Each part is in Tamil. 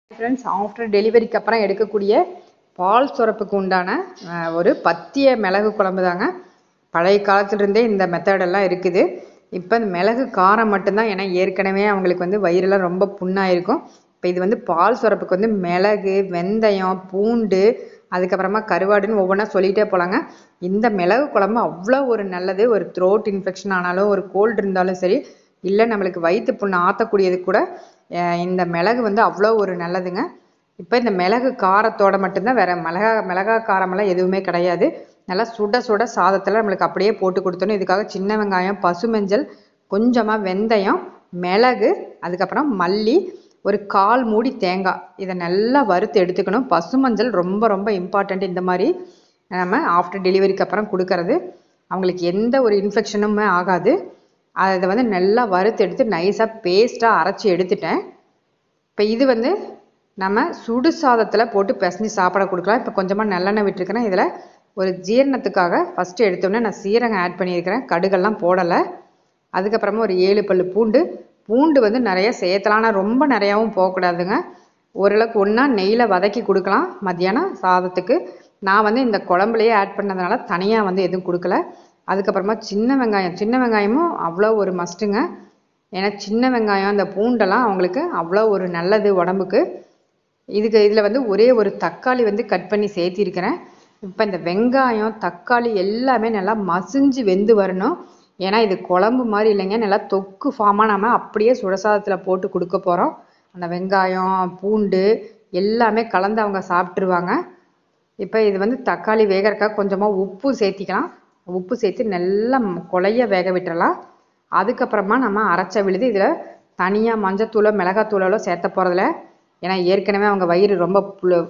ஃப்ரெண்ட்ஸ் ஆஃப்டர் டெலிவரிக்கு அப்புறம் எடுக்கக்கூடிய பால் சுரப்புக்கு உண்டான அஹ், ஒரு பத்திய மிளகு குழம்பு தாங்க பழைய காலத்துலேருந்தே இந்த மெத்தடெல்லாம் இருக்குது இப்போ இந்த மிளகு காரம் மட்டும்தான் ஏன்னா ஏற்கனவே அவங்களுக்கு வந்து வயிறெல்லாம் ரொம்ப புண்ணாயிருக்கும் இப்போ இது வந்து பால் சுரப்புக்கு வந்து மிளகு வெந்தயம் பூண்டு அதுக்கப்புறமா கருவாடுன்னு ஒவ்வொன்றா சொல்லிகிட்டே போகலாங்க இந்த மிளகு குழம்பு அவ்வளோ ஒரு நல்லது ஒரு த்ரோட் இன்ஃபெக்ஷன் ஆனாலும் ஒரு கோல்டு இருந்தாலும் சரி இல்லை நம்மளுக்கு வயிற்று புண்ணு ஆற்றக்கூடியது கூட அஹ் இந்த மிளகு வந்து அவ்வளோ ஒரு நல்லதுங்க இப்போ இந்த மிளகு காரத்தோட மட்டும்தான் வேற மிளகா மிளகா காரமெல்லாம் எதுவுமே கிடையாது நல்லா சுட சுட சாதத்தில் நம்மளுக்கு அப்படியே போட்டு கொடுத்தோணும் இதுக்காக சின்ன வெங்காயம் பசுமஞ்சள் கொஞ்சமாக வெந்தயம் மிளகு அதுக்கப்புறம் மல்லி ஒரு கால் மூடி தேங்காய் இதை நல்லா வறுத்து எடுத்துக்கணும் பசுமஞ்சள் ரொம்ப ரொம்ப இம்பார்ட்டண்ட் இந்த மாதிரி நம்ம ஆஃப்டர் டெலிவரிக்கு அப்புறம் கொடுக்கறது அவங்களுக்கு எந்த ஒரு இன்ஃபெக்ஷனுமே ஆகாது அதை வந்து நல்லா வறுத்து எடுத்து நைஸாக பேஸ்ட்டாக அரைச்சி எடுத்துட்டேன் இப்போ இது வந்து நம்ம சுடு சாதத்தில் போட்டு பிசைஞ்சு சாப்பிட கொடுக்கலாம் இப்போ கொஞ்சமாக நல்லெண்ணெய் விட்டுருக்கிறேன் இதில் ஒரு ஜீரணத்துக்காக ஃபஸ்ட்டு எடுத்தோடனே நான் சீரகம் ஆட் பண்ணியிருக்கிறேன் கடுகெல்லாம் போடலை அதுக்கப்புறமா ஒரு ஏழு பல்லு பூண்டு பூண்டு வந்து நிறைய சேர்த்தலாம் ஆனால் ரொம்ப நிறையாவும் போகக்கூடாதுங்க ஓரளவுக்கு ஒன்றா நெய்யில் வதக்கி கொடுக்கலாம் மத்தியானம் சாதத்துக்கு நான் வந்து இந்த குழம்புலையே ஆட் பண்ணதுனால தனியாக வந்து எதுவும் கொடுக்கல அதுக்கப்புறமா சின்ன வெங்காயம் சின்ன வெங்காயமும் அவ்வளோ ஒரு மஸ்ட்டுங்க ஏன்னா சின்ன வெங்காயம் அந்த பூண்டெல்லாம் அவங்களுக்கு அவ்வளோ ஒரு நல்லது உடம்புக்கு இதுக்கு இதில் வந்து ஒரே ஒரு தக்காளி வந்து கட் பண்ணி சேர்த்திருக்கிறேன் இப்போ இந்த வெங்காயம் தக்காளி எல்லாமே நல்லா மசிஞ்சு வெந்து வரணும் ஏன்னா இது குழம்பு மாதிரி இல்லைங்க நல்லா தொக்கு ஃபார்மாக நம்ம அப்படியே சுடசாதத்தில் போட்டு கொடுக்க போகிறோம் அந்த வெங்காயம் பூண்டு எல்லாமே கலந்து அவங்க சாப்பிட்ருவாங்க இப்போ இது வந்து தக்காளி வேகறக்காக கொஞ்சமாக உப்பு சேர்த்திக்கலாம் உப்பு சேர்த்து நல்லா ம் கொலைய வேக விட்டுறலாம் அதுக்கப்புறமா நம்ம அரைச்ச விழுது இதில் தனியாக மஞ்சத்தூளோ மிளகாத்தூளோ சேர்த்த போகிறதில்ல ஏன்னா ஏற்கனவே அவங்க வயிறு ரொம்ப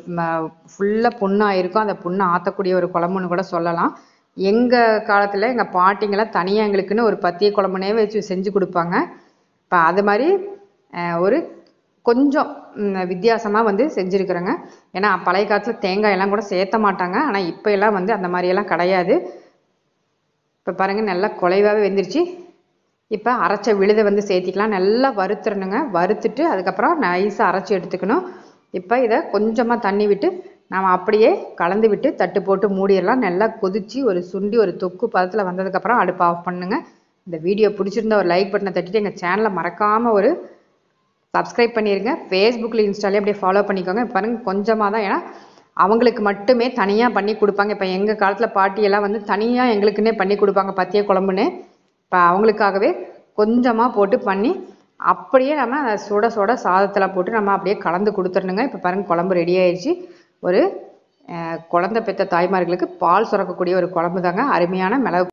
ஃபுல்லாக புண்ணாக இருக்கும் அந்த புண்ணை ஆற்றக்கூடிய ஒரு குழம்புன்னு கூட சொல்லலாம் எங்கள் காலத்தில் எங்கள் பாட்டிங்கெல்லாம் தனியாக எங்களுக்குன்னு ஒரு பத்திய குழம்புனே வச்சு செஞ்சு கொடுப்பாங்க இப்போ அது மாதிரி அஹ், ஒரு கொஞ்சம் வித்தியாசமாக வந்து செஞ்சுருக்குறேங்க ஏன்னா பழைய காலத்தில் தேங்காய் எல்லாம் கூட சேர்த்த மாட்டாங்க ஆனால் இப்போ எல்லாம் வந்து அந்த மாதிரியெல்லாம் கிடையாது இப்போ பாருங்கள் நல்லா குலைவாகவே வெந்துருச்சு இப்போ அரைச்ச விழுதை வந்து சேர்த்திக்கலாம் நல்லா வறுத்துறணுங்க வறுத்துட்டு அதுக்கப்புறம் நைஸாக அரைச்சி எடுத்துக்கணும் இப்போ இதை கொஞ்சமாக தண்ணி விட்டு நாம் அப்படியே கலந்து விட்டு தட்டு போட்டு மூடிடலாம் நல்லா கொதிச்சு ஒரு சுண்டி ஒரு தொக்கு பதத்தில் வந்ததுக்கப்புறம் அடுப்பு ஆஃப் பண்ணுங்க இந்த வீடியோ பிடிச்சிருந்தா ஒரு லைக் பட்டனை தட்டிட்டு எங்கள் சேனலை மறக்காமல் ஒரு சப்ஸ்கிரைப் பண்ணிடுங்க ஃபேஸ்புக்கில் இன்ஸ்டாலே அப்படியே ஃபாலோ பண்ணிக்கோங்க இப்ப பாருங்க கொஞ்சமாக தான் ஏன்னா அவங்களுக்கு மட்டுமே தனியாக பண்ணி கொடுப்பாங்க இப்போ எங்கள் காலத்தில் பாட்டியெல்லாம் வந்து தனியாக எங்களுக்குன்னே பண்ணி கொடுப்பாங்க பத்திய குழம்புன்னு இப்போ அவங்களுக்காகவே கொஞ்சமாக போட்டு பண்ணி அப்படியே நம்ம அதை சுட சுட சாதத்தில் போட்டு நம்ம அப்படியே கலந்து கொடுத்துடணுங்க இப்போ பாருங்க குழம்பு ரெடி ஆயிடுச்சு ஒரு அஹ், குழந்தை பெற்ற தாய்மார்களுக்கு பால் சுரக்கக்கூடிய ஒரு குழம்பு தாங்க அருமையான மிளகு